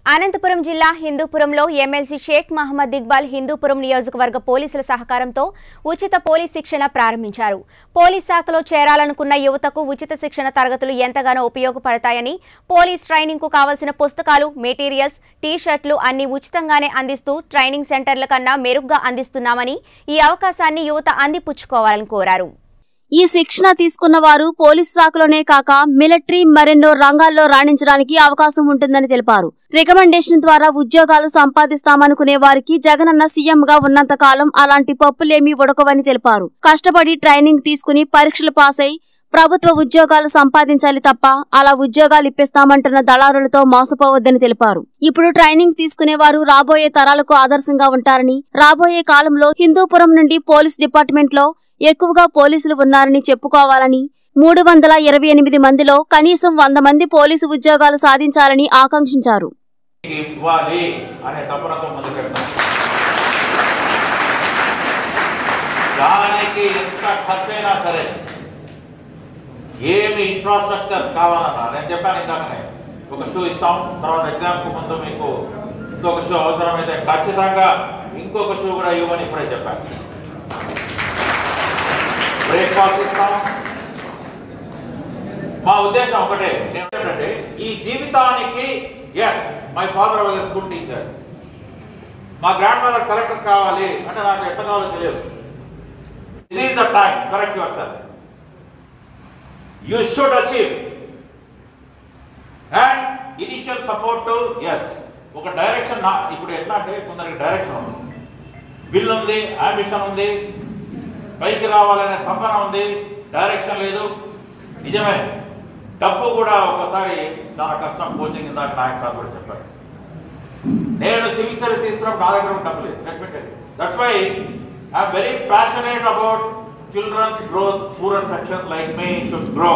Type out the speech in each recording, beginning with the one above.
అనంతపురం జిల్లా హిందూపురంలో ఎమ్మెల్సీ షేక్ మహమ్మద్ ఇక్బాల్ హిందూపురం నియోజకవర్గ పోలీసుల సహకారంతో ఉచిత పోలీస్ శిక్షణ ప్రారంభించారు పోలీస్ శాఖలో చేరాలనుకున్న యువతకు ఉచిత శిక్షణ తరగతులు ఎంతగానో ఉపయోగపడతాయని పోలీస్ ట్రైనింగ్ కు కావలసిన పుస్తకాలు మెటీరియల్స్ టీ షర్ట్లు అన్ని ఉచితంగానే అందిస్తూ ట్రైనింగ్ సెంటర్ల కన్నా మెరుగ్గా అందిస్తున్నామని ఈ అవకాశాన్ని యువత అందిపుచ్చుకోవాలని కోరారు ఈ శిక్షణ తీసుకున్న వారు పోలీసు శాఖలోనే కాక మిలిటరీ మరెన్నో రంగాల్లో రాణించడానికి అవకాశం ఉంటుందని తెలిపారు రికమెండేషన్ ద్వారా ఉద్యోగాలు సంపాదిస్తామనుకునే వారికి జగనన్న సీఎంగా ఉన్నంత కాలం అలాంటి పప్పులేమీ ఉడకవని తెలిపారు కష్టపడి ట్రైనింగ్ తీసుకుని పరీక్షలు పాస్ అయి ప్రభుత్వ ఉద్యోగాలు సంపాదించాలి తప్ప అలా ఉద్యోగాలు ఇప్పిస్తామంటున్న దళారులతో మోసపోవద్దని తెలిపారు ఇప్పుడు ట్రైనింగ్ తీసుకునేవారు రాబోయే తరాలకు ఆదర్శంగా ఉంటారని రాబోయే కాలంలో హిందూపురం నుండి పోలీస్ డిపార్ట్మెంట్ లో ఎక్కువగా పోలీసులు ఉన్నారని చెప్పుకోవాలని మూడు వందల ఇరవై ఎనిమిది మందిలో కనీసం వంద మంది పోలీసు ఉద్యోగాలు సాధించాలని ఆకాంక్షించారు ఇవ్వాలి అనే తపనతో ముందుకెళ్తాం దానికి ఎంత ఖర్చైనా సరే ఏమి ఇన్ఫ్రాస్ట్రక్చర్ కావాలన్నా నేను చెప్పాను ఇందాకనే ఒక షూ ఇస్తాం తర్వాత ఎగ్జామ్కి ముందు మీకు ఇంకొక షూ అవసరమైతే ఖచ్చితంగా ఇంకొక షూ కూడా ఇవ్వమని ఇప్పుడే చెప్పాను బ్రేక్ఫాస్ట్ ఇస్తాం మా ఉద్దేశం ఒకటే ఏంటంటే ఈ జీవితానికి as my father was school teacher మా గ్రాండ్ మదర్ కలెక్టర్ కావాలి అంటే నాకు ఎట్లా కావాలో తెలియదు this is the time correct yourself you should achieve and initial support as ఒక డైరెక్షన్ నా ఇప్పుడు ఎట్లా అంటే కొందరికి డైరెక్షన్ ఉంది విల్ ఉంది అంబిషన్ ఉంది పైకి రావాలనే తపన ఉంది డైరెక్షన్ లేదు నిజమే డబ్బు కూడా ఒకసారి చాలా కష్టం కోచింగ్ ఇందాక నాయక్ సార్ కూడా చెప్పారు నేను సివిల్ సర్వీస్ తీసుకున్నప్పుడు నా దగ్గర కూడా డబ్బు లేదు definitely that's why I'm very passionate about children's growth poorer sections like me should grow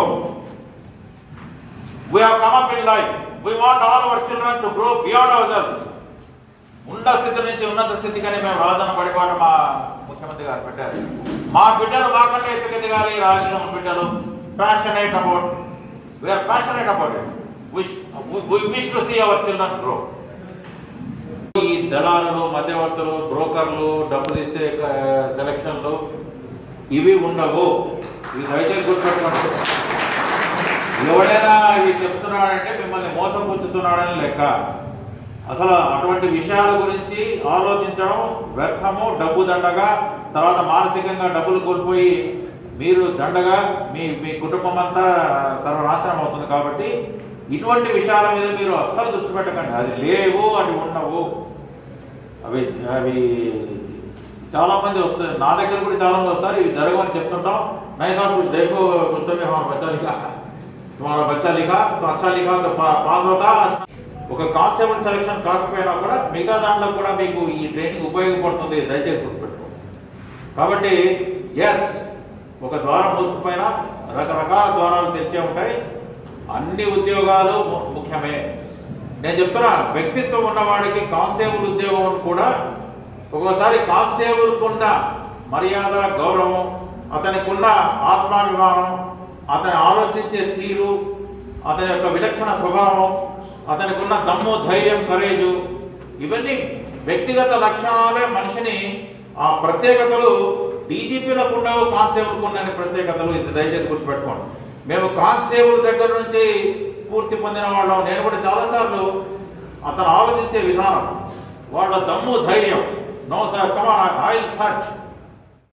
We have come up in life. We want all our children to grow beyond ourselves. ఉన్న స్థితి నుంచి ఉన్నత స్థితిగానే మేము రాజన్న పడిపాట మా ముఖ్యమంత్రి గారు పెట్టారు మా బిడ్డలు మాకంటే ఎత్తుకెదగాలి రాజన్న బిడ్డలు passionate about we are passionate about it wish wish to see our children grow ఈ దళారులు మధ్యవర్తులు బ్రోకర్లు డబ్బులు ఇస్తే సెలక్షన్లు ఇవి ఉండవు ఇవి దయచేసి గుర్తుపెట్టుకోండి ఎవడైనా ఇవి చెప్తున్నాడంటే మిమ్మల్ని మోసపుచ్చుతున్నాడని లెక్క అసలు అటువంటి విషయాల గురించి ఆలోచించడం వ్యర్థము డబ్బు దండగా తర్వాత మానసికంగా డబ్బులు కోల్పోయి మీరు దండగా మీ మీ కుటుంబం అంతా సర్వనాశనం అవుతుంది కాబట్టి ఇటువంటి విషయాల మీద మీరు అస్సలు దృష్టి పెట్టకండి అది లేవు అది ఉండవు అవి అవి చాలా మంది వస్తారు నా దగ్గర కూడా చాలా మంది వస్తారు ఇవి జరగవని చెప్తుంటాం నైసా कुछ देखो कुछ तो हमारा बच्चा लिखा तुम्हारा बच्चा लिखा तो अच्छा लिखा तो पा- पास होता अच्छा ఒక కానిస్టేబుల్ సెలక్షన్ కాకపోయినా కూడా మిగతా దాంట్లో కూడా మీకు ఈ ట్రైనింగ్ ఉపయోగపడుతుంది దయచేసి గుర్తుపెట్టుకోండి కాబట్టి ఎస్ ఒక ద్వారం మూసుకుపోయినా రకరకాల ద్వారాలు తెచ్చే ఉంటాయి అన్ని ఉద్యోగాలు ము- ముఖ్యమే నేను చెప్తున్నా వ్యక్తిత్వం ఉన్నవాడికి కానిస్టేబుల్ ఉద్యోగం కూడా ఒక్కోసారి కానిస్టేబుల్కు ఉన్న మర్యాద గౌరవం అతనికి ఉన్న ఆత్మాభిమానం అతని ఆలోచించే తీరు అతని యొక్క విలక్షణ స్వభావం అతనికి ఉన్న దమ్ము ధైర్యం కరేజు ఇవన్నీ వ్యక్తిగత లక్షణాలే మనిషిని ఆ ప్రత్యేకతలు డీజీపీలకు ఉండవు కానిస్టేబుల్కు ఉన్న ప్రత్యేకతలు ఇది దయచేసి గుర్తుపెట్టుకోండి మేము కానిస్టేబుల్ దగ్గర నుంచి స్ఫూర్తి పొందిన వాళ్ళం నేను కూడా చాలాసార్లు అతను ఆలోచించే విధానం వాళ్ళ దమ్ము ధైర్యం no sir come on oil search